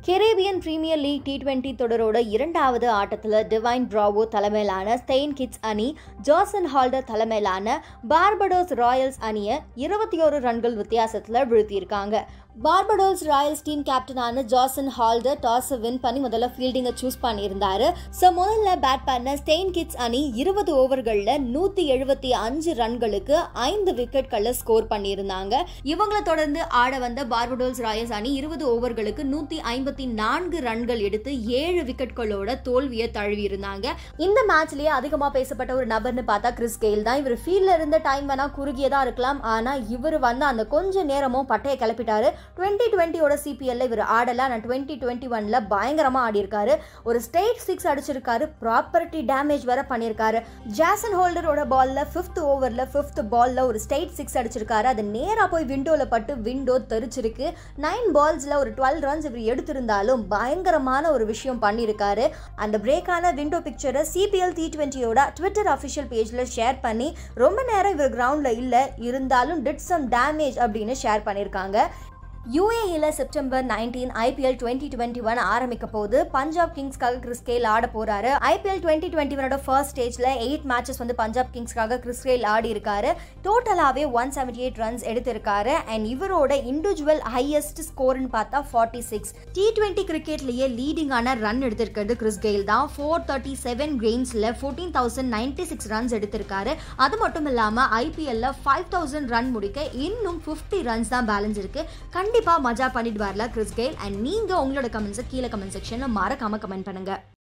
Caribbean premier league T twenty தொடரோட இரண்டாவது ஆட்டத்தில் டிவைன் பிராவோ தலைமையிலான ஸ்டெயின் கிட்ஸ் அணி ஜாசன் ஹால்டர் தலைமையிலான பார்படோஸ் ராயல்ஸ் அணியை இருபத்தி ஒரு ரன்கள் வித்தியாசத்தில் வீழ்த்தியிருக்காங்க பார்படோஸ் ராயல்ஸ் டீம் கேப்டனான ஜாசன் ஹால்டர் டாஸை வின் பண்ணி முதல்ல ஃபீல்டிங்கை சூஸ் பண்ணியிருந்தாரு ஸோ முதல்ல பேட் பண்ண ஸ்டெயின் கிட்ஸ் அணி இருபது ஓவர்களில் நூற்றி எழுபத்தி அஞ்சு ரன்களுக்கு ஐந்து விக்கெட்களை ஸ்கோர் பண்ணியிருந்தாங்க இவங்களை தொடர்ந்து ஆட வந்த பார்படோஸ் ராயல்ஸ் அணி இருபது ஓவர்களுக்கு நூற்றி ஐம்பத்தி நான்கு ரன்கள் எடுத்து ஏழு விக்கெட்களோட தோல்வியை தழுவியிருந்தாங்க இந்த மேட்ச்லயே அதிகமாக பேசப்பட்ட ஒரு நபர்னு பார்த்தா கிறிஸ் கெயில் தான் இவர் ஃபீல்டில் இருந்த டைம் வேணா குறுகியதாக இருக்கலாம் ஆனால் இவர் வந்து அந்த கொஞ்ச நேரமும் பட்டையை கிளப்பிட்டாரு டுவெண்ட்டி டுவெண்ட்டியோட சிபிஎல்ல இவர் ஆடல ஆனால் டுவெண்ட்டி டுவெண்ட்டி ஒன்ல பயங்கரமாக ஆடியிருக்காரு ஒரு ஸ்ட்ரெயிட் சிக்ஸ் அடிச்சிருக்காரு ப்ராப்பர்ட்டி டேமேஜ் வேற பண்ணியிருக்காரு ஜாசன் ஹோல்டரோட பால்ல ஃபிஃப்த் ஓவரில் ஃபிஃப்த் பால்ல ஒரு ஸ்ட்ரெயிட் சிக்ஸ் அடிச்சிருக்காரு அது நேராக போய் விண்டோவில் பட்டு விண்டோ தெரிச்சிருக்கு நைன் பால்ஸில் ஒரு டுவெல் ரன்ஸ் இவர் எடுத்திருந்தாலும் பயங்கரமான ஒரு விஷயம் பண்ணியிருக்காரு அந்த பிரேக்கான விண்டோ பிக்சரை சிபிஎல் டி டுவெண்ட்டியோட ட்விட்டர் அஃபிஷியல் பேஜில் ஷேர் பண்ணி ரொம்ப நேரம் இவர் கிரவுண்டில் இல்லை இருந்தாலும் டிட் சம் டேமேஜ் அப்படின்னு ஷேர் பண்ணியிருக்காங்க யூஏஇல September nineteen IPL twenty twenty one ஆரம்பிக்க போது பஞ்சாப் கிங்ஸ்க்காக கிறிஸ் கெயில் ஆட போறாரு ஐபிஎல் டுவெண்ட்டி டுவெண்ட்டி ஒனோட ஃபர்ஸ்ட் ஸ்டேஜ்ல எயிட் மேட்சஸ் வந்து பஞ்சாப் கிங்ஸ்க்காக கிறிஸ் கெயில் ஆடி இருக்காரு டோட்டலாகவே ஒன் செவன்டி எயிட் ரன்ஸ் எடுத்திருக்காரு அண்ட் இவரோட இண்டிவிஜுவல் ஹையஸ்ட் ஸ்கோர்னு பார்த்தா ஃபார்ட்டி சிக்ஸ் டி டுவெண்ட்டி கிரிக்கெட்லயே லீடிங்கான ரன் எடுத்திருக்கிறது கிறிஸ் கெயில் தான் ஃபோர் தேர்ட்டி செவன் கேம்ஸ்ல fourteen thousand ninety six runs எடுத்திருக்காரு அது மட்டும் இல்லாமல் ஐபிஎல்ல ஃபைவ் தௌசண்ட் ரன் முடிக்க இன்னும் ஃபிஃப்டி ரன்ஸ் தான் பேலன்ஸ் இருக்கு கண்டிப்பாக மஜா பண்ணிட்டு வரல கிறிஸ் கெயில் அண்ட் நீங்கள் உங்களோட கமெண்ட்ஸை கீழே கமெண்ட் செக்ஷனில் மறக்காம கமெண்ட் பண்ணுங்க